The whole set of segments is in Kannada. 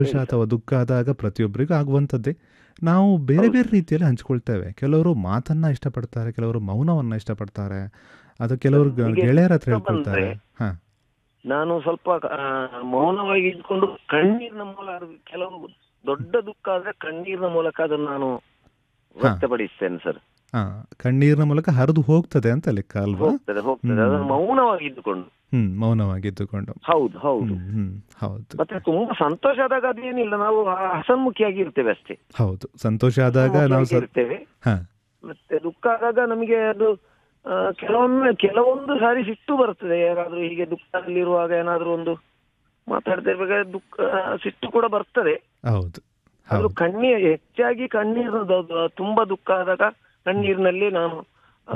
ಸಂತೋಷ ಅಥವಾ ದುಃಖ ಆದಾಗ ಪ್ರತಿಯೊಬ್ಬರಿಗೂ ಆಗುವಂಥದ್ದೇ ನಾವು ಬೇರೆ ಹೌದು. ಬೇರೆ ರೀತಿಯಲ್ಲಿ ಹಂಚ್ಕೊಳ್ತೇವೆ ಕೆಲವರು ಮಾತನ್ನ ಇಷ್ಟಪಡ್ತಾರೆ ಕೆಲವರು ಮೌನವನ್ನ ಇಷ್ಟಪಡ್ತಾರೆ ಅದು ಕೆಲವರು ಗ- ನನಗೆ ಗೆಳೆಯರ ಹತ್ರ ದುಃಖ ಹೇಳ್ಕೊಳ್ತಾರೆ ಬಂದ್ರೆ ಹಾ ನಾನು ಸ್ವಲ್ಪ ಆ, ಮೌನವಾಗಿ ಇದ್ಕೊಂಡು ಕಣ್ಣೀರಿನ ಮೂಲಕ ಕೆಲವು ದೊಡ್ಡ ದುಃಖ ಆದ್ರೆ ಕಣ್ಣೀರಿನ ಮೂಲಕ ಅದನ್ನು ನಾನು ವ್ಯಕ್ತಪಡಿಸ್ತೇನೆ ಸರ್ ಹಾ ಕಣ್ಣೀರಿನ ಮೂಲಕ ಹರಿದು ಹೋಗ್ತದೆ ಅಂತ ಲೆಕ್ಕ ಅಲ್ವಾ ಹೋಗ್ತದೆ ಹೋಗ್ತದೆ ಹ್ಮ್. ಅದನ್ನು ಮೌನವಾಗಿ ಇದ್ದುಕೊಂಡು ಹ್ಮ್ ಮೌನವಾಗಿದ್ದುಕೊಂಡು ಹೌದು ಹೌದು ಹ್ಮ್ ಹ್ಮ್ ಹೌದು ಮತ್ತೆ ತುಂಬಾ ಸಂತೋಷ ಆದಾಗ ಅದೇನಿಲ್ಲ ನಾವು ಆ- ಹಸನ್ಮುಖಿಯಾಗಿ ಇರ್ತೇವೆ ಅಷ್ಟೇ ಹೌದು ಸಂತೋಷ ಆದಾಗ ನಾವು ಹಸನ್ಮುಖಿಯಾಗಿ ಸ್ವಲ್ಪ ಇರ್ತೇವೆ ಹಾ ಮತ್ತೆ ದುಃಖ ಆದಾಗ ನಮಗೆ ಅದು ಆ, ಕೆಲವೊಮ್ಮೆ ಕೆಲವೊಂದು ಸಾರಿ ಸಿಟ್ಟು ಬರ್ತದೆ ಯಾರಾದ್ರೂ ಹೀಗೆ ದುಃಖದಲ್ಲಿರುವಾಗ ಏನಾದ್ರೂ ಒಂದು ಮಾತಾಡ್ತಾ ಇರ್ಬೇಕಾದ್ರೆ ದುಃಖ ಸಿಟ್ಟು ಕೂಡ ಬರ್ತದೆ ಹೌದು ಆದ್ರೂ ಹೌದು ಕಣ್ಣೀರ್ ಹೆಚ್ಚಾಗಿ ಕಣ್ಣೀರು ತುಂಬಾ ದುಃಖ ಆದಾಗ ಕಣ್ಣೀರಿನಲ್ಲಿ ನಾನು ಆ,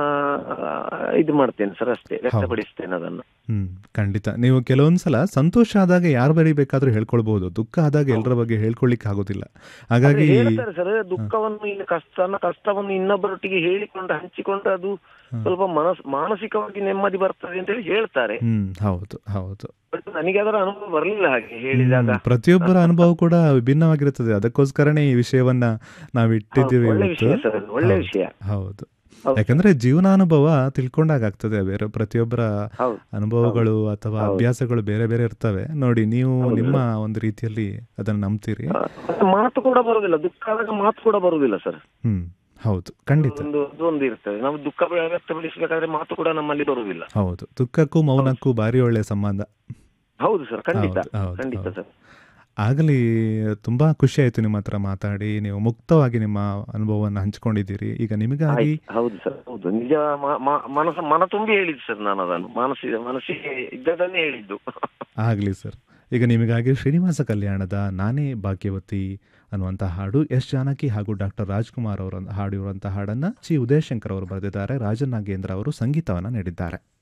ಇದು ಮಾಡ್ತೇನೆ ಸರ್ ಅಷ್ಟೇ ವ್ಯಕ್ತಪಡಿಸ್ತೇನೆ ಅದನ್ನು ಹ್ಮ್ ಖಂಡಿತ ನೀವು ಕೆಲವೊಂದ್ಸಲ ಸಂತೋಷ ಆದಾಗ ಯಾರು ಬರೀಬೇಕಾದ್ರೂ ಹೇಳ್ಕೊಳ್ಬಹುದು ದುಃಖ ಆದಾಗ ಎಲ್ಲರ ಬಗ್ಗೆ ಹೇಳ್ಕೊಳ್ಳಿಕ್ಕೆ ಆಗೋದಿಲ್ಲ ಹಾಗಾಗಿ ಆದ್ರೆ ಹೇಳ್ತಾರೆ ಸರ್ ದುಃಖವನ್ನು ಇಲ್ಲಿ ಕಷ್ಟ ಕಷ್ಟವನ್ನು ಇನ್ನೊಬ್ಬರೊಟ್ಟಿಗೆ ಹೇಳಿಕೊಂಡು ಹಂಚಿಕೊಂಡ್ರೆ ಅದು ಸ್ವಲ್ಪ ಮನಸ್ ಮಾನಸಿಕವಾಗಿ ನೆಮ್ಮದಿ ಬರ್ತದೆ ಅಂತ ಹೇಳಿ ಹೇಳ್ತಾರೆ ಹ್ಮ್ ಹೌದು ಹೌದು ಬಟ್ ನನಗೆ ಅದರ ಅನುಭವ ಬರಲಿಲ್ಲ ಹಾಗೆ ಹೇಳಿದಾಗ ಹ್ಮ್, ಪ್ರತಿಯೊಬ್ಬರ ಅನುಭವ ಕೂಡ ವಿಭಿನ್ನವಾಗಿರುತ್ತದೆ ಅದಕ್ಕೋಸ್ಕರನೇ ಈ ವಿಷಯವನ್ನ ನಾವು ಇಟ್ಟಿದ್ದೀವಿ ಒಳ್ಳೆ ಇವತ್ತು ವಿಷಯ ಸರ್ ಅದು, ಒಳ್ಳೆ ಹೌದು, ವಿಷಯ ಹೌದು ಹೌದು. ಯಾಕಂದ್ರೆ ಜೀವನಾನುಭವ ತಿಳ್ಕೊಂಡಾಗ ಆಗ್ತದೆ ಬೇರೆ ಪ್ರತಿಯೊಬ್ಬರ ಹೌದು ಅನುಭವಗಳು ಅಥವಾ ಹೌದು. ಅಭ್ಯಾಸಗಳು ಬೇರೆ ಬೇರೆ ಇರ್ತವೆ ನೋಡಿ ನೀವು ಹೌದು. ನಿಮ್ಮ ಒಂದು ರೀತಿಯಲ್ಲಿ ಅದನ್ನ ನಂಬ್ತೀರಿ ಆ, ಮತ್ತೆ ಮಾತು ಕೂಡ ಬರುದಿಲ್ಲ ದುಃಖ ಆದಾಗ ಮಾತು ಕೂಡ ಬರುದಿಲ್ಲ ಸರ್ ಹ್ಮ್ ಹೌದು ಖಂಡಿತ ಒಂದು ಅದೊಂದು ಇರ್ತದೆ ನಾವು ದುಃಖ ವ್ಯಕ್ತಪಡಿಸಬೇಕಾದ್ರೆ ಮಾತು ಕೂಡ ನಮ್ಮಲ್ಲಿ ಬರುದಿಲ್ಲ ಹೌದು ದುಃಖಕ್ಕೂ ಮೌನಕ್ಕೂ ಭಾರಿ ಒಳ್ಳೆ ಸಂಬಂಧ ಹೌದು ಸರ್ ಖಂಡಿತ ಹೌದು, ಹೌದು, ಖಂಡಿತ ಹೌದು. ಸರ್ ಆಗಲಿ ತುಂಬಾ ಖುಷಿ ಆಯ್ತು ನಿಮ್ಮ ಹತ್ರ ಮಾತಾಡಿ ನೀವು ಮುಕ್ತವಾಗಿ ನಿಮ್ಮ ಅನುಭವವನ್ನು ಹಂಚಿಕೊಂಡಿದ್ದೀರಿ ಈಗ ನಿಮಗಾಗಿ ಆಯ್ತು. ಹೌದು ಸರ್ ಹೌದು ನಿಜ ಮ- ಮ- ಮನಸ್ಸು ಮನ ತುಂಬಿ ಹೇಳಿದ್ದು ಸರ್ ನಾನು ಅದನ್ನು ಮನಸ್ಸಿಗೆ ಮನಸ್ಸಿಗೆ ಇದ್ದದನ್ನೇ ಹೇಳಿದ್ದು ಆಗಲಿ ಸರ್ ಈಗ ನಿಮಗಾಗಿ ಶ್ರೀನಿವಾಸ ಕಲ್ಯಾಣದ ನಾನೇ ಭಾಗ್ಯವತಿ ಅನ್ನುವಂಥ ಹಾಡು ಎಸ್ ಜಾನಕಿ ಹಾಗೂ ಡಾಕ್ಟರ್ ರಾಜ್ಕುಮಾರ್ ಅವರ ಹಾಡಿರುವಂಥ ಹಾಡನ್ನು ಚಿ ಉದಯಶಂಕರ್ ಅವರು ಬರೆದಿದ್ದಾರೆ ರಾಜನ್ ನಾಗೇಂದ್ರ ಅವರು ಸಂಗೀತವನ್ನು ನೀಡಿದ್ದಾರೆ